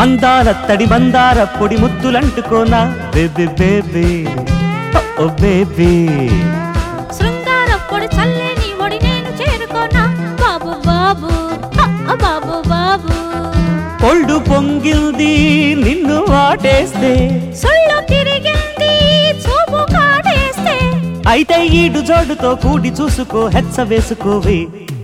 అందాల తడి మందార పొడి ముద్దులంటుకోనా బేబీ బేబీ ఓ బేబీ శృంగారప్పుడు చల్లేని ఒడి నేను చేరుకోనా బాబు బాబు హ, బాబు బాబు ఒళ్ళు పొంగిల్ది నిన్ను వాటేస్తే సుళ్ళు తిరిగింది చూపు కాటేస్తే అయితే ఈడు జోడుతో కూడి చూసుకో హెచ్చ వేసుకోవే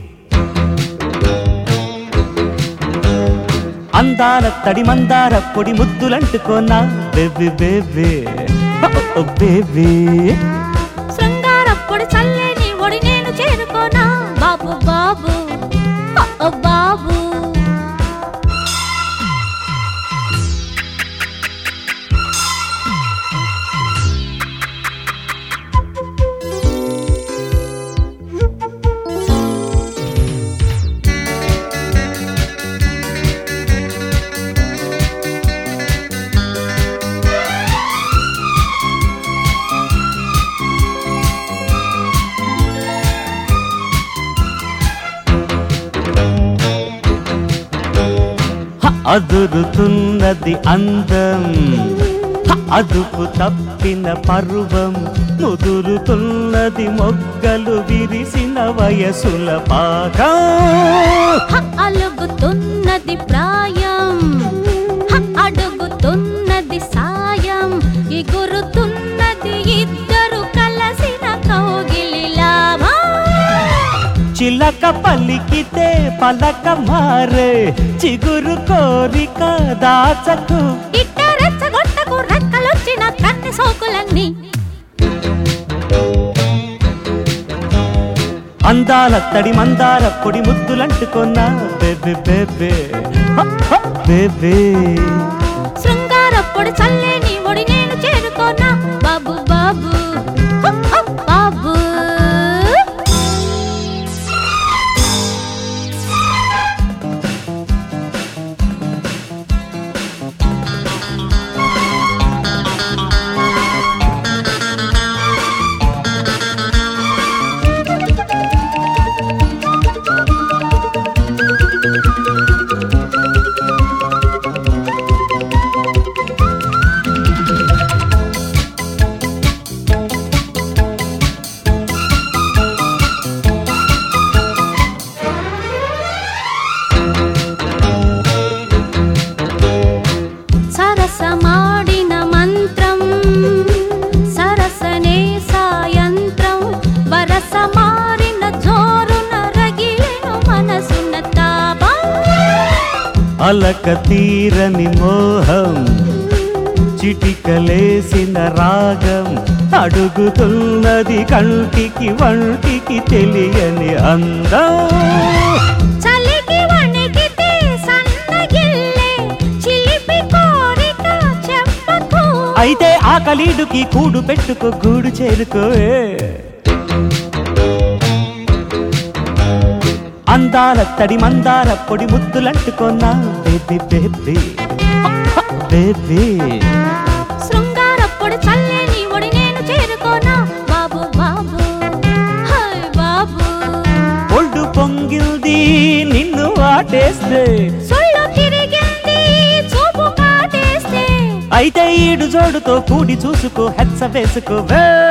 అందాల తడి మందార పొడి ముద్దులంటుకోనా బేబీ బేబీ ఓ బేబీ శృంగారప్పుడు చల్లేని ఒడి నేను చేరుకోనా బాబు బాబు హ, బాబు హ, అదురుతున్నది అందం హ, అదుపు తప్పిన పర్వం ముదురుతున్నది మొగ్గలు విరిసిన వయసుల పాకం హ, అలుగుతున్నది ప్రాయం హ, అడుగుతున్నది సాయం ఎగురుతున్నది ఇద్దరు కలసిన కౌగిలి లాభం చిలక పలికితే పలక మారే చిగురు కోరిక దాచకు ఇట్ట రెచ్చగొట్టకు రెక్కలొచ్చిన కన్నె సోకులన్నీ అందాల తడి మందార పొడి ముద్దులంటుకున్నా బేబీ బేబీ హ, హ, బేబీ శృంగారప్పుడు చల్లేని ఒడి నేను చేరుకోనా బాబు బాబు హ, హ, బాబు సరసమాడిన మంత్రం సరసనే సాయంత్రం వరస మారిన జోరున రగిలెను మనసున తాపం అలక తీరని మోహం చిటికలేసిన రాగం అడుగుతున్నది కంటికి వంటికి తెలియని అందం చలికి వణికితే సన్నగిల్లే చిలిపి కోరిక చెప్పకు అయితే ఆకలీడుకి కూడు పెట్టుకో గూడు చేరుకోవే అందాల తడి మందార పొడి ముద్దులంటుకున్నా బేబీ బేబీ బేబీ శృంగారప్పుడు చల్లేని ఒడి నేను చేరుకోనా బాబు బాబు హాయ్ బాబు ఒళ్ళు పొంగిల్ది నిన్ను వాటేస్తే సుళ్ళు తిరిగింది చూపు కాటేస్తే అయితే ఈడు జోడుతో కూడి చూసుకో హెచ్చ వేసుకోవే